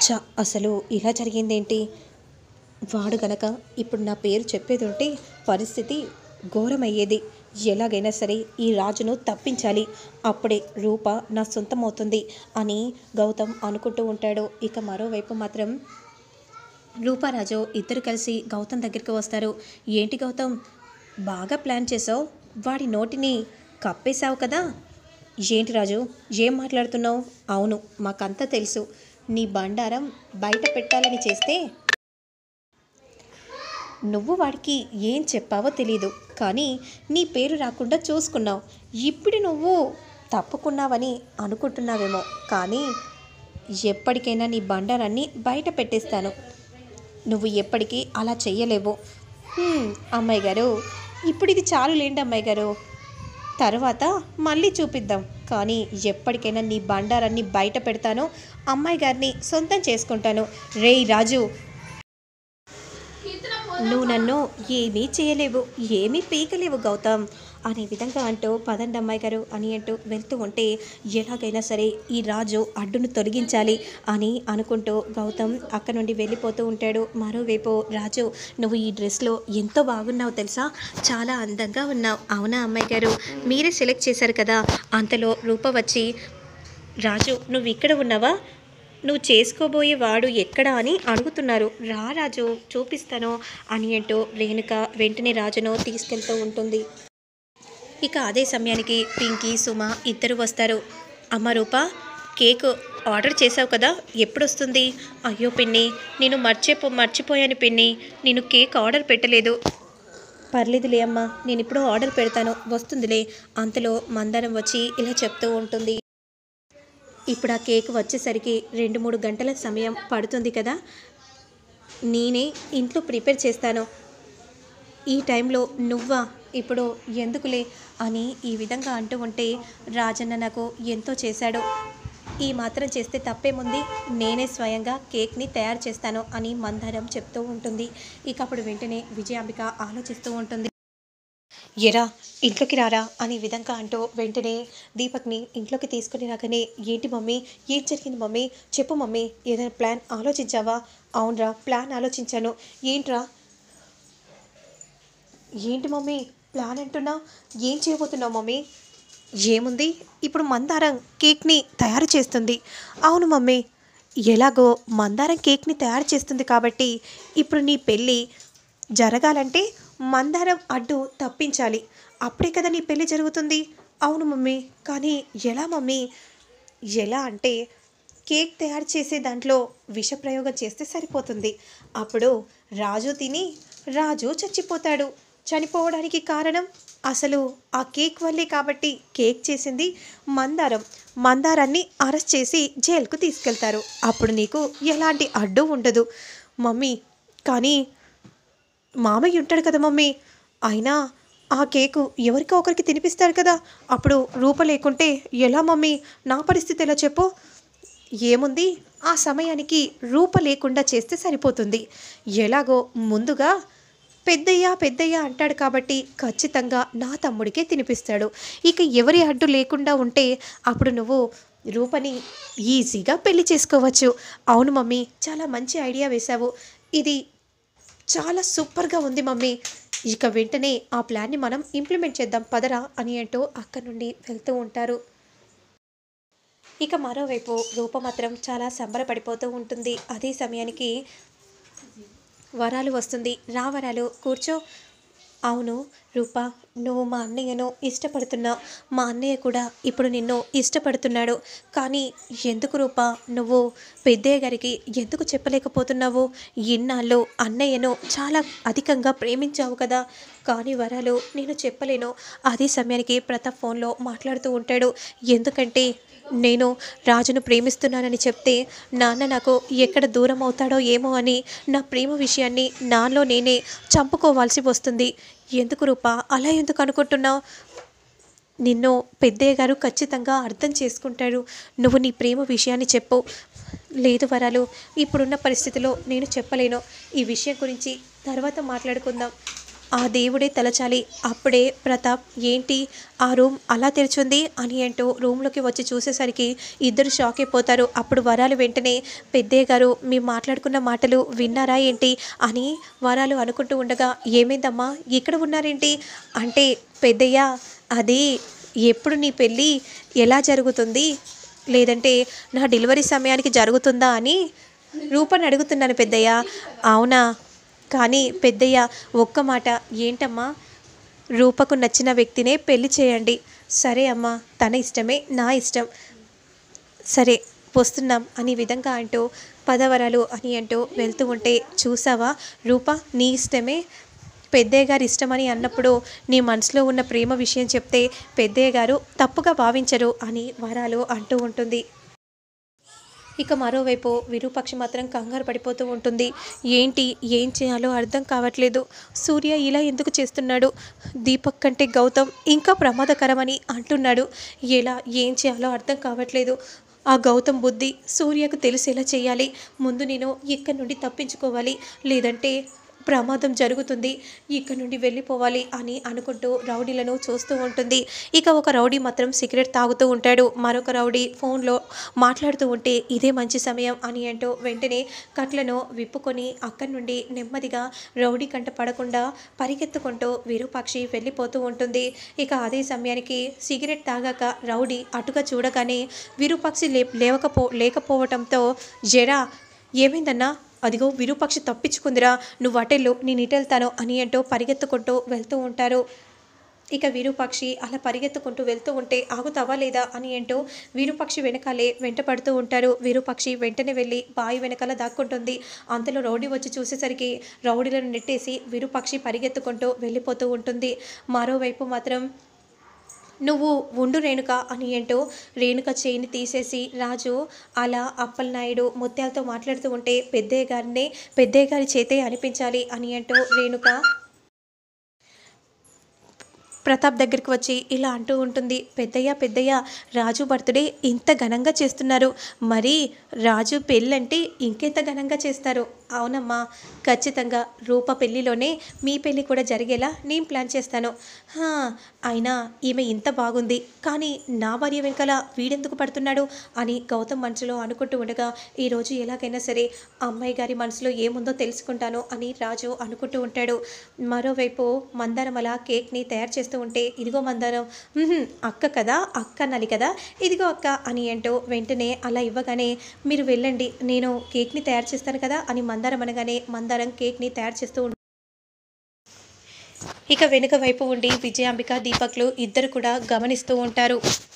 ఛ అసలు ఇలా జరిగిందేంటి వాడు గనక ఇప్పుడు నా పేరు చెప్పేది ఉంటే పరిస్థితి ఘోరమయ్యేది ఎలాగైనా సరే ఈ రాజును తప్పించాలి అప్పుడే రూప నా సొంతమవుతుంది అని గౌతమ్ అనుకుంటూ ఉంటాడు ఇక మరోవైపు మాత్రం రూపారాజు ఇద్దరు కలిసి గౌతమ్ దగ్గరికి వస్తారు ఏంటి గౌతమ్ బాగా ప్లాన్ చేసావు వాడి నోటిని కప్పేశావు కదా ఏంటి రాజు ఏం మాట్లాడుతున్నావు అవును మాకంతా తెలుసు నీ బండారం బయట పెట్టాలని చేస్తే నువ్వు వాడికి ఏం చెప్పావో తెలీదు కానీ నీ పేరు రాకుండా చూసుకున్నావు ఇప్పుడు నువ్వు తప్పుకున్నావని అనుకుంటున్నావేమో కానీ ఎప్పటికైనా నీ బండారాన్ని బయట పెట్టేస్తాను నువ్వు ఎప్పటికీ అలా చెయ్యలేవు "హ్మ్, అమ్మాయి గారు ఇప్పుడు ఇది చాలు లేండి అమ్మాయి గారు తర్వాత మళ్ళీ చూపిద్దాం కానీ ఎప్పటికైనా నీ బండారాన్ని బయట పెడతాను అమ్మాయి గారిని సొంతం చేసుకుంటాను రేయ్ రాజు నువ్వు నన్ను ఏమీ చేయలేవు ఏమీ పీకలేవు గౌతమ్ అనే విధంగా అంటూ పదండి అమ్మాయి గారు అని అంటూ వెళ్తూ ఉంటే ఎలాగైనా సరే ఈ రాజు అడ్డును తొలగించాలి అని అనుకుంటూ గౌతమ్ అక్కడ నుండి వెళ్ళిపోతూ ఉంటాడు మరోవైపు రాజు నువ్వు ఈ డ్రెస్లో ఎంతో బాగున్నావు తెలుసా చాలా అందంగా ఉన్నావు అవునా అమ్మాయి గారు మీరే సెలెక్ట్ చేశారు కదా అంతలో రూప వచ్చి రాజు నువ్వు ఇక్కడ ఉన్నావా నువ్వు చేసుకోబోయే వాడు ఎక్కడ అని అడుగుతున్నారు రా రాజు చూపిస్తాను అని అంటూ రేణుక వెంటనే రాజును తీసుకెళ్తూ ఉంటుంది ఇక అదే సమయానికి పింకీ సుమ ఇద్దరు వస్తారు అమ్మ రూప కేక్ ఆర్డర్ చేసావు కదా ఎప్పుడు వస్తుంది అయ్యో పిన్ని నేను మర్చిపో మర్చిపోయాను పిన్ని నేను కేక్ ఆర్డర్ పెట్టలేదు పర్లేదులే అమ్మా నేను ఇప్పుడు ఆర్డర్ పెడతాను వస్తుందిలే అంతలో మందారం వచ్చి ఇలా చెప్తూ ఉంటుంది ఇప్పుడు ఆ కేక్ వచ్చేసరికి రెండు మూడు గంటల సమయం పడుతుంది కదా నేనే ఇంట్లో ప్రిపేర్ చేస్తాను ఈ టైంలో నువ్వా ఇప్పుడు ఎందుకులే అని ఈ విధంగా అంటూ ఉంటే రాజన్న నాకు ఎంతో చేశాడు ఈ మాత్రం చేస్తే తప్పేముంది నేనే స్వయంగా కేక్ని తయారు చేస్తాను అని మందారం చెప్తూ ఉంటుంది ఇక అప్పుడు వెంటనే విజయాంబిక ఆలోచిస్తూ ఉంటుంది ఎరా ఇంట్లోకి రారా అనే విధంగా అంటూ వెంటనే దీపక్ని ఇంట్లోకి తీసుకుని రాగానే ఏంటి మమ్మీ ఏం జరిగింది మమ్మీ చెప్పు మమ్మీ ఏదైనా ప్లాన్ ఆలోచించావా అవునరా ప్లాన్ ఆలోచించాను ఏంట్రా ఏంటి మమ్మీ ప్లాన్ అంటున్నావు ఏం చేయబోతున్నావు మమ్మీ ఏముంది ఇప్పుడు మందారం కేక్ని తయారు చేస్తుంది అవును మమ్మీ ఎలాగో మందారం కేక్ని తయారు చేస్తుంది కాబట్టి ఇప్పుడు నీ పెళ్ళి జరగాలంటే మందారం అడ్డు తప్పించాలి అప్పుడే కదా నీ పెళ్ళి జరుగుతుంది అవును మమ్మీ కానీ ఎలా మమ్మీ ఎలా అంటే కేక్ తయారు చేసే దాంట్లో విషప్రయోగం చేస్తే సరిపోతుంది అప్పుడు రాజు తిని రాజు చచ్చిపోతాడు చనిపోవడానికి కారణం అసలు ఆ కేక్ వల్లే కాబట్టి కేక్ చేసింది మందారం మందారాన్ని అరెస్ట్ చేసి జైలుకు తీసుకెళ్తారు అప్పుడు నీకు ఎలాంటి అడ్డు ఉండదు మమ్మీ కానీ మామయ్య ఉంటాడు కదా మమ్మీ అయినా ఆ కేకు ఎవరికో ఒకరికి తినిపిస్తారు కదా అప్పుడు రూప లేకుంటే ఎలా మమ్మీ నా పరిస్థితి ఎలా చెప్పు ఏముంది ఆ సమయానికి రూప లేకుండా చేస్తే సరిపోతుంది ఎలాగో ముందుగా పెద్దయ్య పెద్దయ్య అంటాడు కాబట్టి ఖచ్చితంగా నా తమ్ముడికే తినిపిస్తాడు ఇక ఎవరి అడ్డు లేకుండా ఉంటే అప్పుడు నువ్వు రూపని ఈజీగా పెళ్లి చేసుకోవచ్చు అవును మమ్మీ చాలా మంచి ఐడియా వేశావు ఇది చాలా సూపర్గా ఉంది మమ్మీ ఇక వెంటనే ఆ ప్లాన్ని మనం ఇంప్లిమెంట్ చేద్దాం పదరా అని అంటూ అక్కడి నుండి వెళ్తూ ఉంటారు ఇక మరోవైపు రూప మాత్రం చాలా సంబరపడిపోతూ ఉంటుంది అదే సమయానికి వరాలు వస్తుంది రా వరాలు కూర్చో అవును రూప నువ్వు మా అన్నయ్యను ఇష్టపడుతున్నావు మా అన్నయ్య కూడా ఇప్పుడు నిన్ను ఇష్టపడుతున్నాడు కానీ ఎందుకు రూప నువ్వు పెద్దయ్య గారికి ఎందుకు చెప్పలేకపోతున్నావు ఇన్నాళ్ళు అన్నయ్యను చాలా అధికంగా ప్రేమించావు కదా కానీ వరాలు నేను చెప్పలేను అదే సమయానికి ప్రతాప్ ఫోన్లో మాట్లాడుతూ ఉంటాడు ఎందుకంటే నేను రాజును ప్రేమిస్తున్నానని చెప్తే నాన్న నాకు ఎక్కడ దూరం అవుతాడో ఏమో అని నా ప్రేమ విషయాన్ని నాలో నేనే చంపుకోవాల్సి వస్తుంది ఎందుకు రూపా అలా ఎందుకు అనుకుంటున్నావు నిన్ను పెద్దయ్య గారు ఖచ్చితంగా అర్థం చేసుకుంటారు నువ్వు నీ ప్రేమ విషయాన్ని చెప్పు లేదు వరాలు ఇప్పుడున్న పరిస్థితిలో నేను చెప్పలేను ఈ విషయం గురించి తర్వాత మాట్లాడుకుందాం ఆ దేవుడే తలచాలి అప్పుడే ప్రతాప్ ఏంటి ఆ రూమ్ అలా తెరిచింది అని అంటూ రూమ్లోకి వచ్చి చూసేసరికి ఇద్దరు షాక్ అయిపోతారు అప్పుడు వరాలు వెంటనే పెద్దయ్య గారు మేము మాట్లాడుకున్న మాటలు విన్నారా ఏంటి అని వరాలు అనుకుంటూ ఉండగా ఏమైందమ్మా ఇక్కడ ఉన్నారేంటి అంటే పెద్దయ్య అది ఎప్పుడు నీ పెళ్ళి ఎలా జరుగుతుంది లేదంటే నా డెలివరీ సమయానికి జరుగుతుందా అని రూపని అడుగుతున్నాను పెద్దయ్య అవునా కానీ పెద్దయ్య ఒక్క మాట ఏంటమ్మా రూపకు నచ్చిన వ్యక్తినే పెళ్లి చేయండి సరే అమ్మా తన ఇష్టమే నా ఇష్టం సరే వస్తున్నాం అని విధంగా అంటూ పదవరాలు అని అంటూ వెళ్తూ ఉంటే చూసావా రూప నీ ఇష్టమే పెద్దయ్య గారు ఇష్టమని అన్నప్పుడు నీ మనసులో ఉన్న ప్రేమ విషయం చెప్తే పెద్దయ్య గారు తప్పుగా భావించరు అని వరాలు అంటూ ఉంటుంది ఇక మరోవైపు విరూపక్షి మాత్రం కంగారు పడిపోతూ ఉంటుంది ఏంటి ఏం చేయాలో అర్థం కావట్లేదు సూర్య ఇలా ఎందుకు చేస్తున్నాడు దీపక్ కంటే గౌతమ్ ఇంకా ప్రమాదకరమని అంటున్నాడు ఎలా ఏం చేయాలో అర్థం కావట్లేదు ఆ గౌతమ్ బుద్ధి సూర్యకు తెలిసేలా చేయాలి ముందు నేను ఇక్కడి నుండి తప్పించుకోవాలి లేదంటే ప్రమాదం జరుగుతుంది ఇక్కడ నుండి వెళ్ళిపోవాలి అని అనుకుంటూ రౌడీలను చూస్తూ ఉంటుంది ఇక ఒక రౌడీ మాత్రం సిగరెట్ తాగుతూ ఉంటాడు మరొక రౌడీ ఫోన్లో మాట్లాడుతూ ఉంటే ఇదే మంచి సమయం అని అంటూ వెంటనే కట్లను విప్పుకొని అక్కడి నుండి నెమ్మదిగా రౌడీ కంట పడకుండా పరిగెత్తుకుంటూ విరూపాక్షి వెళ్ళిపోతూ ఉంటుంది ఇక అదే సమయానికి సిగరెట్ తాగాక రౌడీ అటుగా చూడగానే విరూపాక్షి లే లేవకపో లేకపోవటంతో జరా ఏమైందన్నా అదిగో విరూపాక్షి తప్పించుకుందిరా నువ్వు అటెళ్ళు నేను ఇటెళ్తాను అని అంటూ పరిగెత్తుకుంటూ వెళ్తూ ఉంటారు ఇక విరూపాక్షి అలా పరిగెత్తుకుంటూ వెళ్తూ ఉంటే ఆగుతావా లేదా అని అంటూ విరూపాక్షి వెనకాలే వెంట పడుతూ ఉంటారు విరూపాక్షి వెంటనే వెళ్ళి బావి వెనకాల దాక్కుంటుంది అంతలో రౌడీ వచ్చి చూసేసరికి రౌడీలను నెట్టేసి విరూపాక్షి పరిగెత్తుకుంటూ వెళ్ళిపోతూ ఉంటుంది మరోవైపు మాత్రం నువ్వు ఉండు రేణుక అని అంటూ రేణుక చేయిని తీసేసి రాజు అలా అప్పలనాయుడు ముత్యాలతో మాట్లాడుతూ ఉంటే పెద్దయ్య గారినే పెద్దయ్య గారి చేతే అనిపించాలి అని అంటూ రేణుక ప్రతాప్ దగ్గరికి వచ్చి ఇలా అంటూ ఉంటుంది పెద్దయ్య పెద్దయ్య రాజు బర్త్డే ఇంత ఘనంగా చేస్తున్నారు మరి రాజు పెళ్ళంటే ఇంకెంత ఘనంగా చేస్తారు అవునమ్మా ఖచ్చితంగా రూప పెళ్ళిలోనే మీ పెళ్ళి కూడా జరిగేలా నేను ప్లాన్ చేస్తాను హా, అయినా ఈమె ఇంత బాగుంది కానీ నా భార్య వెనకాల వీడెందుకు పడుతున్నాడు అని గౌతమ్ మనసులో అనుకుంటూ ఉండగా ఈరోజు ఎలాగైనా సరే అమ్మాయి గారి మనసులో ఏముందో తెలుసుకుంటాను అని రాజు అనుకుంటూ ఉంటాడు మరోవైపు మందారం అలా కేక్ని తయారు చేస్తూ ఉంటే ఇదిగో మందారం "ఉహుం, అక్క కదా అక్క అనాలి కదా ఇదిగో అక్క అని అంటూ వెంటనే అలా ఇవ్వగానే మీరు వెళ్ళండి నేను కేక్ని తయారు చేస్తాను కదా అని మందారం అనగానే మందారం కేక్ని తయారు చేస్తూ ఉంటుంది ఇక వెనుక వైపు ఉండి విజయాంబిక దీపక్లు ఇద్దరు కూడా గమనిస్తూ ఉంటారు